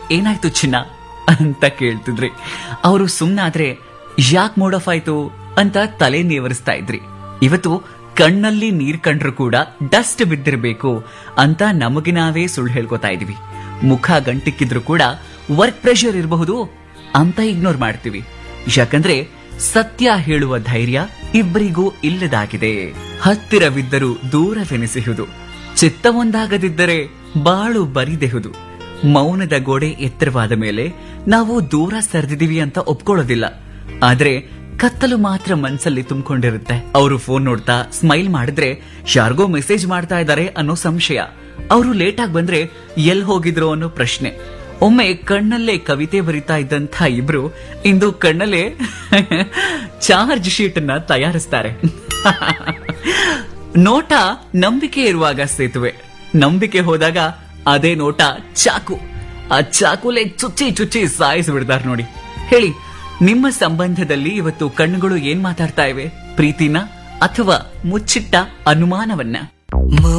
ಏನಾಯ್ತು ಚಿನ್ನ ಅಂತ ಕೇಳ್ತಿದ್ರಿ ಅವರು ಸುಮ್ನಾದ್ರೆ ಯಾಕ್ ಮೂಡ್ ಆಫ್ ಆಯ್ತು ಅಂತ ತಲೆ ನೇವರಿಸ್ತಾ ಇದ್ರಿ ಇವತ್ತು ಕಣ್ಣಲ್ಲಿ ನೀರ್ ಕಂಡ್ರು ಕೂಡ ಡಸ್ಟ್ ಬಿದ್ದಿರ್ಬೇಕು ಅಂತ ನಮಗೆ ನಾವೇ ಸುಳ್ಳು ಹೇಳ್ಕೊತಾ ಇದೀವಿ ಮುಖ ಗಂಟಿಕ್ಕಿದ್ರು ಕೂಡ ವರ್ಕ್ ಪ್ರೆಷರ್ ಇರಬಹುದು ಅಂತ ಇಗ್ನೋರ್ ಮಾಡ್ತೀವಿ ಯಾಕಂದ್ರೆ ಸತ್ಯ ಹೇಳುವ ಧೈರ್ಯ ಇಬ್ಬರಿಗೂ ಇಲ್ಲದಾಗಿದೆ ಹತ್ತಿರವಿದ್ದರೂ ದೂರವೆನಿಸಿಹುದು ಚಿತ್ತವೊಂದಾಗದಿದ್ದರೆ ಬಾಳು ಬರಿದೆಹುದು ಮೌನದ ಗೋಡೆ ಎತ್ತರವಾದ ಮೇಲೆ ನಾವು ದೂರ ಸರಿದಿದೀವಿ ಅಂತ ಒಪ್ಕೊಳ್ಳೋದಿಲ್ಲ ಆದ್ರೆ ಕತ್ತಲು ಮಾತ್ರ ಮನ್ಸಲ್ಲಿ ತುಂಬಿಕೊಂಡಿರುತ್ತೆ ಅವರು ಫೋನ್ ನೋಡ್ತಾ ಸ್ಮೈಲ್ ಮಾಡಿದ್ರೆ ಯಾರಿಗೋ ಮೆಸೇಜ್ ಮಾಡ್ತಾ ಇದ್ದಾರೆ ಅನ್ನೋ ಸಂಶಯ ಅವರು ಲೇಟ್ ಆಗಿ ಬಂದ್ರೆ ಎಲ್ ಹೋಗಿದ್ರು ಅನ್ನೋ ಪ್ರಶ್ನೆ ಒಮ್ಮೆ ಕಣ್ಣಲ್ಲೇ ಕವಿತೆ ಬರಿತಾ ಇದ್ದಂಥ ಇಬ್ರು ಇಂದು ಕಣ್ಣಲ್ಲೇ ಚಾರ್ಜ್ ಶೀಟ್ ಅನ್ನ ತಯಾರಿಸ್ತಾರೆ ನೋಟ ನಂಬಿಕೆ ಇರುವಾಗ ಸೇತುವೆ ನಂಬಿಕೆ ಹೋದಾಗ ಅದೇ ನೋಟ ಚಾಕು ಆ ಚಾಕುಲೆ ಚುಚ್ಚಿ ಚುಚ್ಚಿ ಸಾಯಿಸ್ಬಿಡ್ತಾರೆ ನೋಡಿ ಹೇಳಿ ನಿಮ್ಮ ಸಂಬಂಧದಲ್ಲಿ ಇವತ್ತು ಕಣ್ಣುಗಳು ಏನ್ ಮಾತಾಡ್ತಾ ಇವೆ ಪ್ರೀತಿನ ಅಥವಾ ಮುಚ್ಚಿಟ್ಟ ಅನುಮಾನವನ್ನ